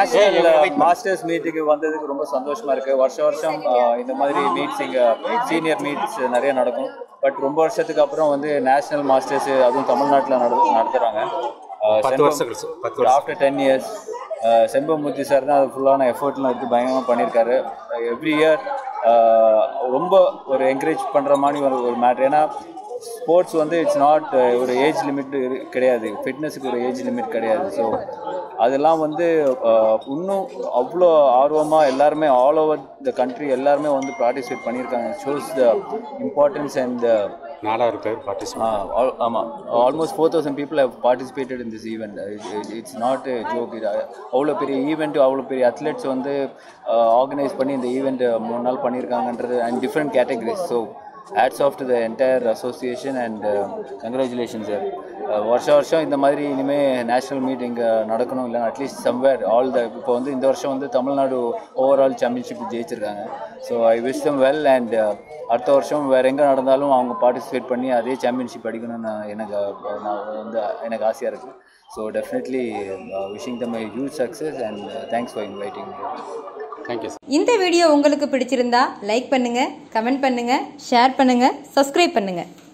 national masters மீட்டுக்கு வந்ததுக்கு ரொம்ப சந்தோஷமா இருக்கு வருஷம் வருஷம் ஆஹ், இந்த மாதிரி மீட்ஸ் இங்க சீனியர் மீட்ஸ் நிறைய நடக்கும் பட் ரொம்ப வருஷத்துக்கு அப்புறம் வந்து நேஷனல் மாஸ்டர்ஸ் அதுவும் தமிழ்நாட்டில் நட நடத்துறாங்க பத்து வருஷம் கழிச்சு பத்து வருஷம் after ten years Sembamoorthy sir தான் அது ஃபுல்லான எஃபர்ட்லாம் எடுத்து பயங்கரமாக பண்ணியிருக்காரு எவ்ரி இயர் ரொம்ப ஒரு என்கரேஜ் பண்ணுற மாதிரி ஒரு ஒரு மேட்ரு ஏன்னா ஸ்போர்ட்ஸ் வந்து இட்ஸ் நாட் ஒரு ஏஜ் லிமிட் கிடையாது ஃபிட்னஸுக்கு ஒரு ஏஜ் லிமிட் கிடையாது ஸோ அதெல்லாம் வந்து அஹ், இன்னும் அவ்வளோ ஆர்வமாக எல்லாருமே ஆல் ஓவர் த கண்ட்ரி எல்லாருமே வந்து பார்ட்டிசிபேட் பண்ணியிருக்காங்க ஷோஸ் த இம்பார்ட்டன்ஸ் அண்ட் நாலாயிரம் பேர் பார்ட்டிசிபேட் Ah, al- ஆமாம் almost four thousand people have participated in this event it's not joke இது அவ்வளோ பெரிய ஈவெண்ட் அவ்வளோ பெரிய அத்லெட்ஸ் வந்து ஆர்கனைஸ் பண்ணி இந்த ஈவெண்ட் மூணு நாள் பண்ணியிருக்காங்கன்றது and different categories so hats off to the entire association and congratulation sir வருஷம் வருஷம் இந்த மாதிரி இனிமேல் நேஷ்னல் மீட் இங்கே நடக்கணும் இல்லை அட்லீஸ்ட் சம்வேர் ஆல் த இப்போ வந்து இந்த வருஷம் வந்து தமிழ்நாடு ஓவரால் சாம்பியன்ஷிப் ஜெயிச்சிருக்காங்க so I wish them well and அடுத்த வருஷம் வேறு எங்கே நடந்தாலும் அவங்க பார்ட்டிசிபேட் பண்ணி அதே சாம்பியன்ஷிப் அடிக்கணும்னு நான் எனக்கு அஹ், நான் வந்து எனக்கு ஆசையாக இருக்குது so definitely wishing them a huge success and thanks for inviting thank you இந்த வீடியோ உங்களுக்கு பிடிச்சிருந்தா லைக் பண்ணுங்க கமெண்ட் பண்ணுங்க ஷேர் பண்ணுங்க சப்ஸ்கிரைப் பண்ணுங்க